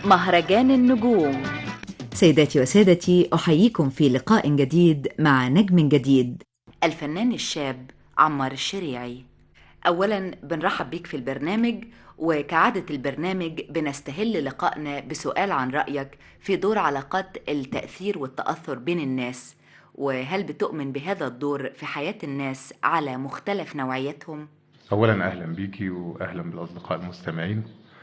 مهرجان النجوم سيداتي وسادتي أحييكم في لقاء جديد مع نجم جديد الفنان الشاب عمار الشريعي أولا بنرحب بيك في البرنامج وكعادة البرنامج بنستهل لقائنا بسؤال عن رأيك في دور علاقات التأثير والتأثر بين الناس وهل بتؤمن بهذا الدور في حياة الناس على مختلف نوعياتهم؟ أولا أهلا بيكي وأهلا بالأصدقاء المستمعين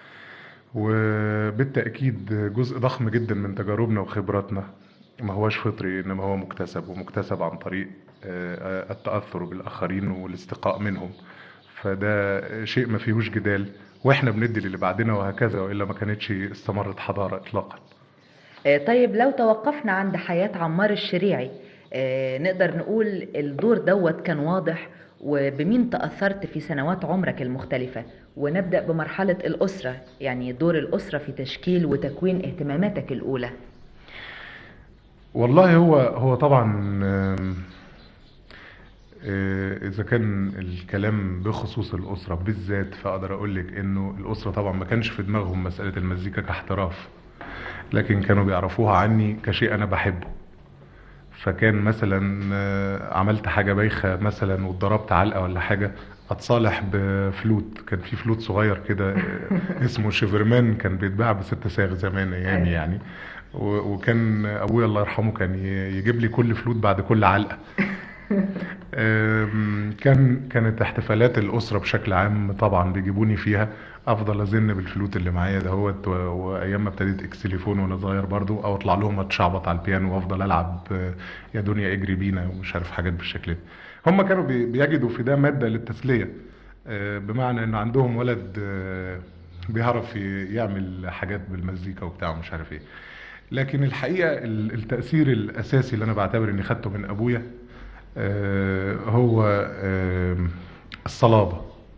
وبالتأكيد جزء ضخم جدا من تجاربنا وخبراتنا ما هوش فطري إنما هو مكتسب ومكتسب عن طريق آه، التأثر بالآخرين والاستقاء منهم فده شيء ما فيهوش جدال واحنا بندي للي بعدنا وهكذا والا ما كانتش استمرت حضاره اطلاقا آه، طيب لو توقفنا عند حياة عمار الشريعي آه، نقدر نقول الدور دوت كان واضح وبمين تأثرت في سنوات عمرك المختلفة ونبدأ بمرحلة الأسرة يعني دور الأسرة في تشكيل وتكوين اهتماماتك الأولى والله هو هو طبعا آم، آه، اذا كان الكلام بخصوص الاسره بالذات فاقدر اقول لك انه الاسره طبعا ما كانش في دماغهم مساله المزيكا كاحتراف لكن كانوا بيعرفوها عني كشيء انا بحبه فكان مثلا آه، عملت حاجه بايخه مثلا واتضربت علقه ولا حاجه اتصالح بفلوت كان في فلوت صغير كده آه، اسمه شيفرمان كان بيتباع بست صاغ زمان ايامي يعني و- وكان ابويا الله يرحمه كان ي- يجيب لي كل فلوت بعد كل علقه أم، كان كانت احتفالات الأسرة بشكل عام طبعا بيجيبوني فيها أفضل أزن بالفلوت اللي معايا دهوت و- وأيام ما ابتديت إكسليفون وأنا صغير برضو أو أطلع لهم أتشعبط على البيانو وأفضل ألعب آه، يا دنيا اجري بينا ومش عارف حاجات بالشكل ده هم كانوا بي- بيجدوا في ده مادة للتسلية آه، بمعنى إن عندهم ولد آه، بيعرف ي- يعمل حاجات بالمزيكا وبتاع ومش عارف إيه لكن الحقيقة ال- التأثير الأساسي اللي أنا بعتبر إني خدته من أبويا آه، هو آه، الصلابة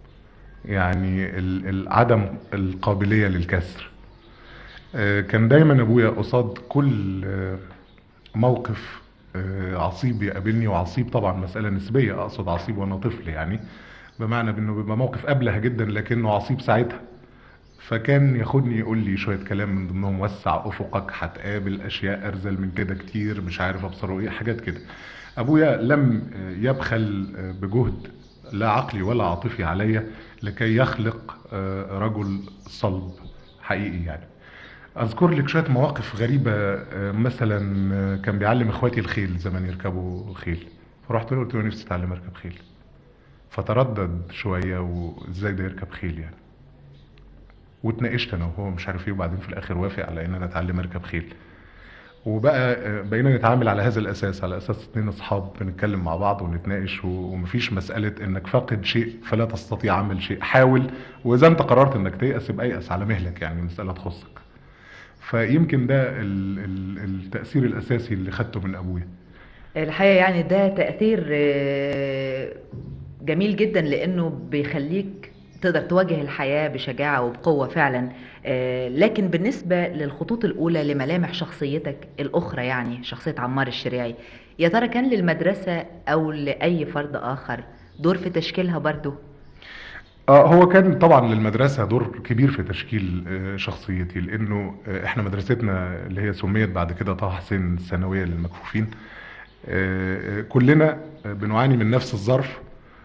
يعني ال- ال- عدم القابلية للكسر آه، كان دايما أبويا قصاد كل آه، موقف آه، عصيب يقابلني وعصيب طبعا مسألة نسبية أقصد عصيب وأنا طفل يعني بمعنى بأنه بيبقى موقف أبله جدا لكنه عصيب ساعتها فكان ياخدني يقول لي شويه كلام من ضمنهم وسع افقك هتقابل اشياء ارذل من كده كتير مش عارف ابصره ايه حاجات كده ابويا لم يبخل بجهد لا عقلي ولا عاطفي عليا لكي يخلق رجل صلب حقيقي يعني اذكر لك شويه مواقف غريبه مثلا كان بيعلم اخواتي الخيل زمان يركبوا خيل فرحت له قلت له نفسي اتعلم اركب خيل فتردد شويه وازاي ده يركب خيل يعني واتناقشت انا وهو مش عارف ايه وبعدين في الاخر وافق على ان انا اتعلم اركب خيل وبقى آه، بقينا نتعامل على هذا الاساس على اساس اتنين اصحاب بنتكلم مع بعض ونتناقش و- ومفيش مساله انك فاقد شيء فلا تستطيع عمل شيء حاول واذا انت قررت انك تيأس يبقى ايأس على مهلك يعني مساله تخصك فيمكن ده ال- ال- التأثير الاساسي اللي خدته من ابويا الحقيقة يعني ده تأثير آه، جميل جدا لأنه بيخليك تقدر تواجه الحياة بشجاعة وبقوة فعلا آه، لكن بالنسبة للخطوط الأولى لملامح شخصيتك الأخرى يعني شخصية عمار الشريعي يا ترى كان للمدرسة أو لأي فرد آخر دور في تشكيلها برضو اه هو كان طبعا للمدرسه دور كبير في تشكيل آه، شخصيتي لانه آه، احنا مدرستنا اللي هي سميت بعد كده طه حسين الثانويه للمكفوفين آه، آه، كلنا آه، بنعاني من نفس الظرف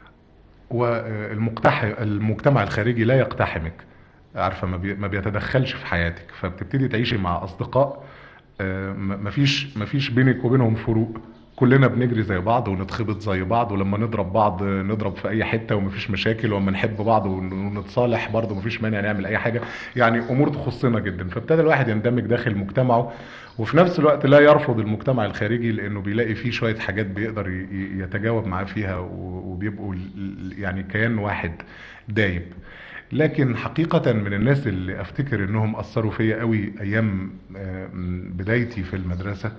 والمقتحم المجتمع الخارجي لا يقتحمك عارفه ما بي- ما بيتدخلش في حياتك فبتبتدي تعيشي مع اصدقاء آه، م- مفيش مفيش بينك وبينهم فروق كلنا بنجري زي بعض ونتخبط زي بعض ولما نضرب بعض آه، نضرب في اي حته ومفيش مشاكل ولما نحب بعض ون- ونتصالح برضه مفيش مانع نعمل اي حاجه يعني امور تخصنا جدا فابتدى الواحد يندمج داخل مجتمعه وفي نفس الوقت لا يرفض المجتمع الخارجي لانه بيلاقي فيه شويه حاجات بيقدر ي- ي- يتجاوب معاه فيها و- وبيبقوا ال- ال- يعني كيان واحد دايب لكن حقيقة من الناس اللي افتكر انهم اثروا فيا قوي ايام آه، م- بدايتي في المدرسة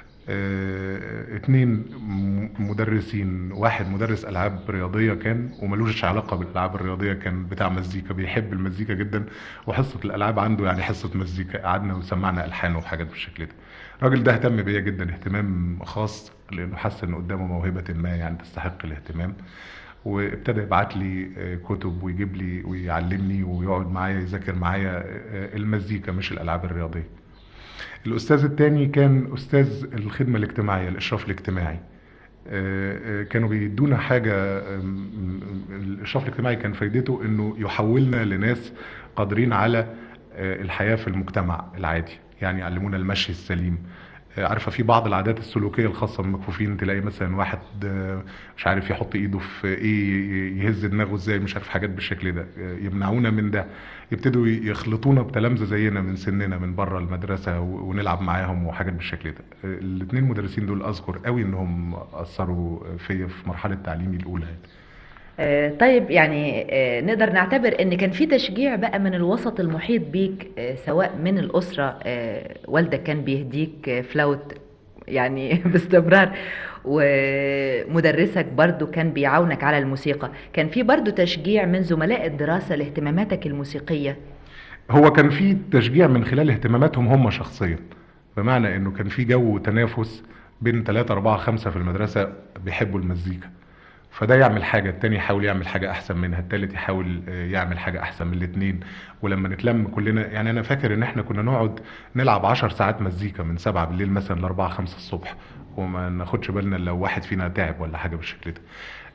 آه، اتنين م- مدرسين واحد مدرس العاب رياضيه كان وملوش علاقه بالالعاب الرياضيه كان بتاع مزيكا بيحب المزيكا جدا وحصه الالعاب عنده يعني حصه مزيكا قعدنا وسمعنا الحان وحاجات بالشكل ده الراجل ده اهتم بيا جدا اهتمام خاص لانه حس ان قدامه موهبه ما يعني تستحق الاهتمام وابتدى يبعت لي آه، كتب ويجيب لي ويعلمني ويقعد معايا يذاكر معايا آه، المزيكا مش الالعاب الرياضيه الاستاذ التاني كان استاذ الخدمه الاجتماعيه الاشراف الاجتماعي آه، آه، كانوا بيدونا حاجه آم، الاشراف الاجتماعي كان فايدته انه يحولنا لناس قادرين على آه، الحياه في المجتمع العادي يعني يعلمونا المشي السليم آه، عارفه في بعض العادات السلوكيه الخاصه بالمكفوفين تلاقي مثلا واحد آه، مش عارف يحط ايده في ايه يهز دماغه ازاي مش عارف حاجات بالشكل ده آه، يمنعونا من ده يبتدوا يخلطونا بتلامذه زينا من سننا من بره المدرسه و- ونلعب معاهم وحاجات بالشكل ده الاثنين مدرسين دول اذكر قوي انهم اثروا فيا في مرحله تعليمي الاولى يعني. آه، طيب يعني آه، نقدر نعتبر ان كان في تشجيع بقى من الوسط المحيط بيك آه، سواء من الأسرة آه، والدك كان بيهديك آه، فلاوت يعني باستمرار ومدرسك برضو كان بيعاونك على الموسيقى كان في برضو تشجيع من زملاء الدراسة لاهتماماتك الموسيقية هو كان في تشجيع من خلال اهتماماتهم هم شخصيا بمعنى انه كان في جو تنافس بين ثلاثة أربعة خمسة في المدرسة بيحبوا المزيكا فده يعمل حاجة التاني يحاول يعمل حاجة أحسن منها التالت يحاول آه، يعمل حاجة أحسن من الاتنين ولما نتلم كلنا يعني أنا فاكر إن إحنا كنا نقعد نلعب عشر ساعات مزيكا من سبعة بالليل مثلا لأربعة خمسة الصبح وما ناخدش بالنا لو واحد فينا تعب ولا حاجة بالشكل ده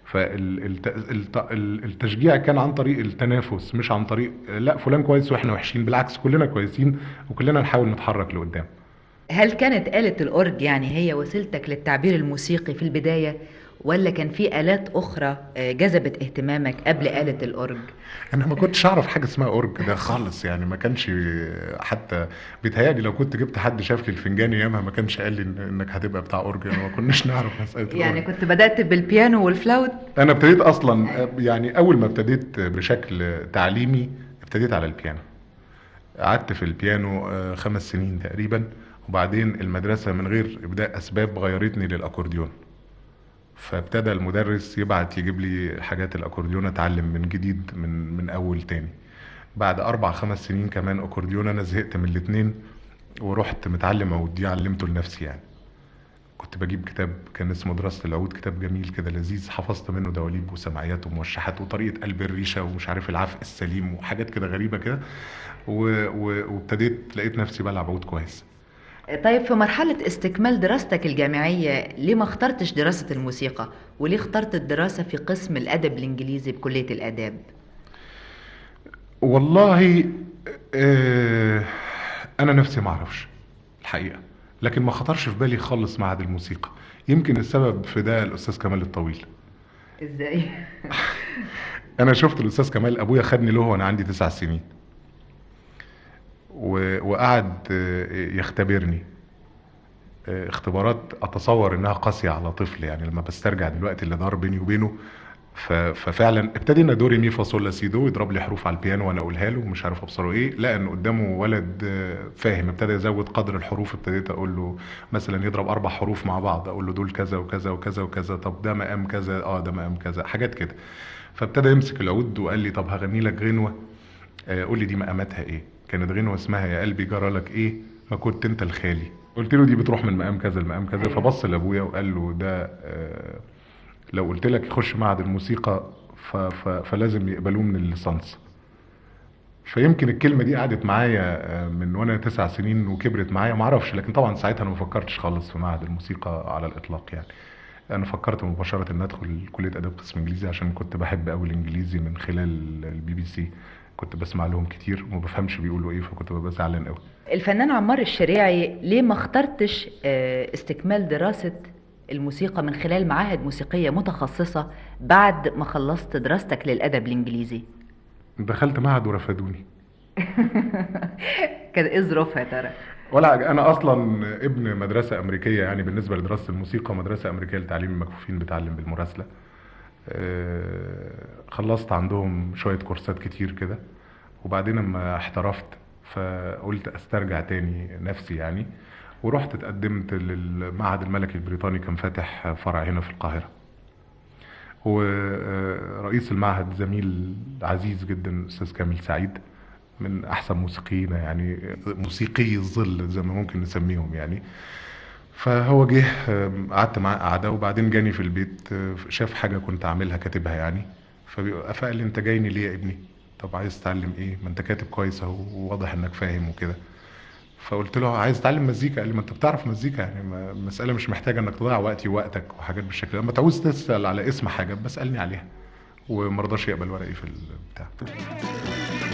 فالتشجيع كان عن طريق التنافس مش عن طريق لا فلان كويس واحنا وحشين بالعكس كلنا كويسين وكلنا نحاول نتحرك لقدام هل كانت آلة الأورج يعني هي وسيلتك للتعبير الموسيقي في البداية ولا كان في آلات أخرى آه، جذبت اهتمامك قبل آلة الأورج؟ انا ما كنتش اعرف حاجه اسمها اورج ده خالص يعني ما كانش حتى بيتهيألي لو كنت جبت حد شاف لي الفنجان ايامها ما كانش قال لي إن- انك هتبقى بتاع اورج يعني ما كناش نعرف مساله يعني الأورج. كنت بدأت بالبيانو والفلاوت انا ابتديت اصلا يعني اول ما ابتديت بشكل تعليمي ابتديت على البيانو قعدت في البيانو آه، خمس سنين تقريبا وبعدين المدرسة من غير إبداء أسباب غيرتني للأكورديون فابتدى المدرس يبعت يجيب لي حاجات الأكورديون أتعلم من جديد من من أول تاني بعد أربع خمس سنين كمان أكورديون أنا زهقت من الاتنين ورحت متعلم عود دي علمته لنفسي يعني كنت بجيب كتاب كان اسمه دراسة العود كتاب جميل كده لذيذ حفظت منه دواليب وسمعيات وموشحات وطريقة قلب الريشة ومش عارف العفق السليم وحاجات كده غريبة كده و- و- وابتديت لقيت نفسي بلعب عود كويس طيب في مرحلة استكمال دراستك الجامعية ليه ما اخترتش دراسة الموسيقى وليه اخترت الدراسة في قسم الأدب الإنجليزي بكلية الآداب؟ والله آه انا نفسي ما اعرفش الحقيقه لكن ما خطرش في بالي خالص معهد الموسيقى يمكن السبب في ده الاستاذ كمال الطويل ازاي؟ انا شفت الاستاذ كمال ابويا خدني له وانا عندي تسع سنين و- وقعد آه، يختبرني آه، اختبارات اتصور انها قاسيه على طفل يعني لما بسترجع دلوقتي اللي دار بيني وبينه ف- ففعلا ابتدينا دوري مي فا صول لا سي دو يضرب لي حروف على البيانو وانا اقولها له ومش عارف ابصره ايه لقى ان قدامه ولد آه، فاهم ابتدى يزود قدر الحروف ابتديت اقول له مثلا يضرب اربع حروف مع بعض اقول له دول كذا وكذا وكذا وكذا طب ده مقام كذا اه ده مقام كذا حاجات كده فابتدى يمسك العود وقال لي طب هغني لك غنوه آه، قول لي دي مقاماتها ايه كانت غنوه اسمها يا قلبي جرى لك ايه ما كنت انت الخالي قلت له دي بتروح من مقام كذا لمقام كذا فبص لابويا وقال له ده آه، لو قلت لك يخش معهد الموسيقى ف... ف... فلازم يقبلوه من الليسانس فيمكن الكلمه دي قعدت معايا آه، من وانا تسع سنين وكبرت معايا ما اعرفش لكن طبعا ساعتها انا ما فكرتش خالص في معهد الموسيقى على الاطلاق يعني انا فكرت مباشره ان ادخل كليه اداب قسم انجليزي عشان كنت بحب قوي الانجليزي من خلال البي بي سي كنت بسمع لهم كتير وما بفهمش بيقولوا ايه فكنت ببقى زعلان قوي الفنان عمار الشريعي ليه ما اخترتش آه، استكمال دراسة الموسيقى من خلال معاهد موسيقية متخصصة بعد ما خلصت دراستك للأدب الإنجليزي؟ دخلت معهد ورفدوني كان ايه ظروفها يا ترى؟ ولا انا اصلا ابن مدرسه امريكيه يعني بالنسبه لدراسه الموسيقى مدرسه امريكيه لتعليم المكفوفين بتعلم بالمراسله آه، خلصت عندهم شويه كورسات كتير كده وبعدين لما احترفت فقلت استرجع تاني نفسي يعني ورحت اتقدمت للمعهد الملكي البريطاني كان فاتح فرع هنا في القاهره ورئيس المعهد زميل عزيز جدا استاذ كامل سعيد من احسن موسيقيين يعني موسيقي الظل زي ما ممكن نسميهم يعني فهو جه آم، قعدت معاه قعده وبعدين جاني في البيت آه، شاف حاجه كنت عاملها كاتبها يعني فبيقول- فقال لي انت جايني ليه يا ابني طب عايز تتعلم ايه ما انت كاتب كويس اهو وواضح انك فاهم وكده فقلت له عايز اتعلم مزيكا قال لي ما انت بتعرف مزيكا يعني ما- المساله مش محتاجه انك تضيع وقتي ووقتك وحاجات بالشكل ده لما تعوز تسال على اسم حاجه بسالني عليها وما رضاش يقبل ورقي في البتاع